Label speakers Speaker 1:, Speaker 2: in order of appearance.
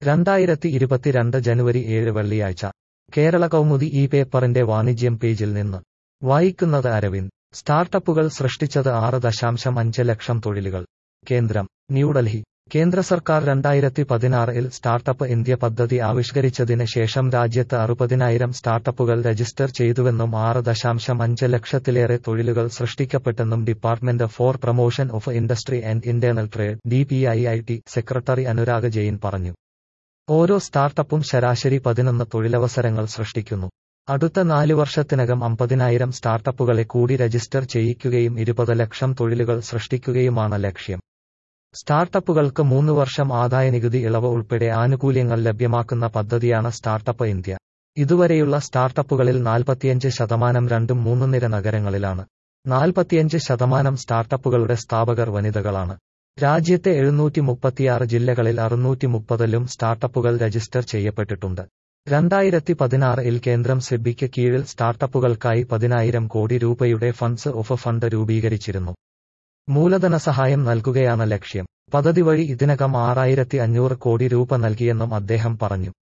Speaker 1: രണ്ടായിരത്തി ഇരുപത്തിരണ്ട് ജനുവരി ഏഴ് വെള്ളിയാഴ്ച കേരള കൗമുദി ഈ പേപ്പറിന്റെ വാണിജ്യം പേജിൽ നിന്ന് വായിക്കുന്നത് അരവിന്ദ് സ്റ്റാർട്ടപ്പുകൾ സൃഷ്ടിച്ചത് ആറ് ദശാംശം അഞ്ച് ലക്ഷം തൊഴിലുകൾ കേന്ദ്രം ന്യൂഡൽഹി കേന്ദ്ര സർക്കാർ രണ്ടായിരത്തി പതിനാറിൽ സ്റ്റാർട്ടപ്പ് ഇന്ത്യ പദ്ധതി ആവിഷ്കരിച്ചതിന് ശേഷം രാജ്യത്ത് അറുപതിനായിരം സ്റ്റാർട്ടപ്പുകൾ രജിസ്റ്റർ ചെയ്തുവെന്നും ആറ് ദശാംശം അഞ്ച് ലക്ഷത്തിലേറെ തൊഴിലുകൾ സൃഷ്ടിക്കപ്പെട്ടെന്നും department for promotion of industry and internal trade DPIIT secretary Anurag Jain പറഞ്ഞു ഓരോ സ്റ്റാർട്ടപ്പും ശരാശരി പതിനൊന്ന് തൊഴിലവസരങ്ങൾ സൃഷ്ടിക്കുന്നു അടുത്ത നാല് വർഷത്തിനകം അമ്പതിനായിരം സ്റ്റാർട്ടപ്പുകളെ കൂടി രജിസ്റ്റർ ചെയ്യിക്കുകയും ഇരുപത് ലക്ഷം തൊഴിലുകൾ സൃഷ്ടിക്കുകയുമാണ് ലക്ഷ്യം സ്റ്റാർട്ടപ്പുകൾക്ക് മൂന്ന് വർഷം ആദായനികുതി ഇളവ് ഉൾപ്പെടെ ആനുകൂല്യങ്ങൾ ലഭ്യമാക്കുന്ന പദ്ധതിയാണ് സ്റ്റാർട്ടപ്പ് ഇന്ത്യ ഇതുവരെയുള്ള സ്റ്റാർട്ടപ്പുകളിൽ നാൽപ്പത്തിയഞ്ച് ശതമാനം രണ്ടും മൂന്നും നിര നഗരങ്ങളിലാണ് നാൽപ്പത്തിയഞ്ച് ശതമാനം സ്റ്റാർട്ടപ്പുകളുടെ സ്ഥാപകർ വനിതകളാണ് രാജ്യത്തെ എഴുന്നൂറ്റി മുപ്പത്തിയാറ് ജില്ലകളിൽ അറുന്നൂറ്റി മുപ്പതിലും സ്റ്റാർട്ടപ്പുകൾ രജിസ്റ്റർ ചെയ്യപ്പെട്ടിട്ടുണ്ട് രണ്ടായിരത്തി പതിനാറിൽ കേന്ദ്രം സെബിക്ക് കീഴിൽ സ്റ്റാർട്ടപ്പുകൾക്കായി പതിനായിരം കോടി രൂപയുടെ ഫണ്ട്സ് ഓഫ് ഫണ്ട് രൂപീകരിച്ചിരുന്നു മൂലധന സഹായം നൽകുകയാണ് ലക്ഷ്യം പദ്ധതി വഴി ഇതിനകം ആറായിരത്തി അഞ്ഞൂറ് കോടി രൂപ നൽകിയെന്നും അദ്ദേഹം പറഞ്ഞു